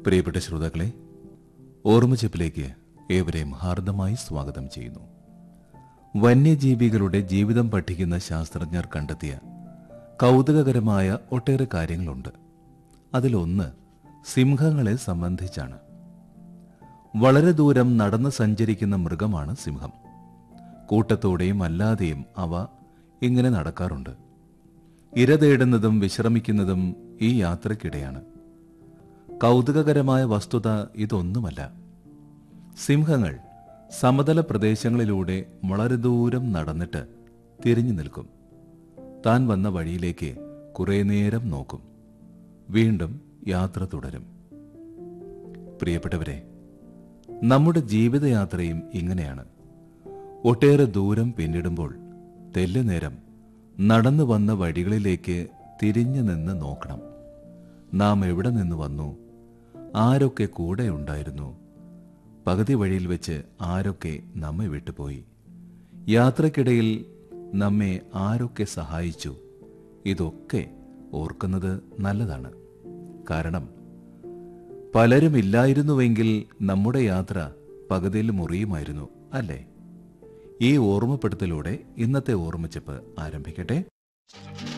പ്രിയപ്പെട്ട ശ്രോതാക്കളെ ഓർമ്മച്ചെപ്പിലേക്ക് ഏവരെയും ഹാർദമായി സ്വാഗതം ചെയ്യുന്നു വന്യജീവികളുടെ ജീവിതം പഠിക്കുന്ന ശാസ്ത്രജ്ഞർ കണ്ടെത്തിയ കൗതുകകരമായ ഒട്ടേറെ കാര്യങ്ങളുണ്ട് അതിലൊന്ന് സിംഹങ്ങളെ സംബന്ധിച്ചാണ് വളരെ ദൂരം നടന്ന് സഞ്ചരിക്കുന്ന മൃഗമാണ് സിംഹം കൂട്ടത്തോടെയും അല്ലാതെയും അവ ഇങ്ങനെ നടക്കാറുണ്ട് ഇര തേടുന്നതും വിശ്രമിക്കുന്നതും ഈ യാത്രക്കിടെയാണ് കൗതുകകരമായ വസ്തുത ഇതൊന്നുമല്ല സിംഹങ്ങൾ സമതല പ്രദേശങ്ങളിലൂടെ വളരെ ദൂരം നടന്നിട്ട് തിരിഞ്ഞു നിൽക്കും താൻ വന്ന വഴിയിലേക്ക് കുറേ നേരം നോക്കും വീണ്ടും യാത്ര തുടരും പ്രിയപ്പെട്ടവരെ നമ്മുടെ ജീവിതയാത്രയും ഇങ്ങനെയാണ് ഒട്ടേറെ ദൂരം പിന്നിടുമ്പോൾ തെല്ല് നേരം നടന്നു വന്ന വഴികളിലേക്ക് തിരിഞ്ഞു നിന്ന് നോക്കണം നാം എവിടെ നിന്ന് വന്നു ആരൊക്കെ കൂടെ ഉണ്ടായിരുന്നു പകുതി വഴിയിൽ വെച്ച് ആരൊക്കെ നമ്മെ വിട്ടുപോയി യാത്രക്കിടയിൽ നമ്മെ ആരൊക്കെ സഹായിച്ചു ഇതൊക്കെ ഓർക്കുന്നത് നല്ലതാണ് കാരണം പലരും ഇല്ലായിരുന്നുവെങ്കിൽ നമ്മുടെ യാത്ര പകുതിയിൽ മുറിയുമായിരുന്നു അല്ലേ ഈ ഓർമ്മപ്പെടുത്തലൂടെ ഇന്നത്തെ ഓർമ്മച്ചപ്പ് ആരംഭിക്കട്ടെ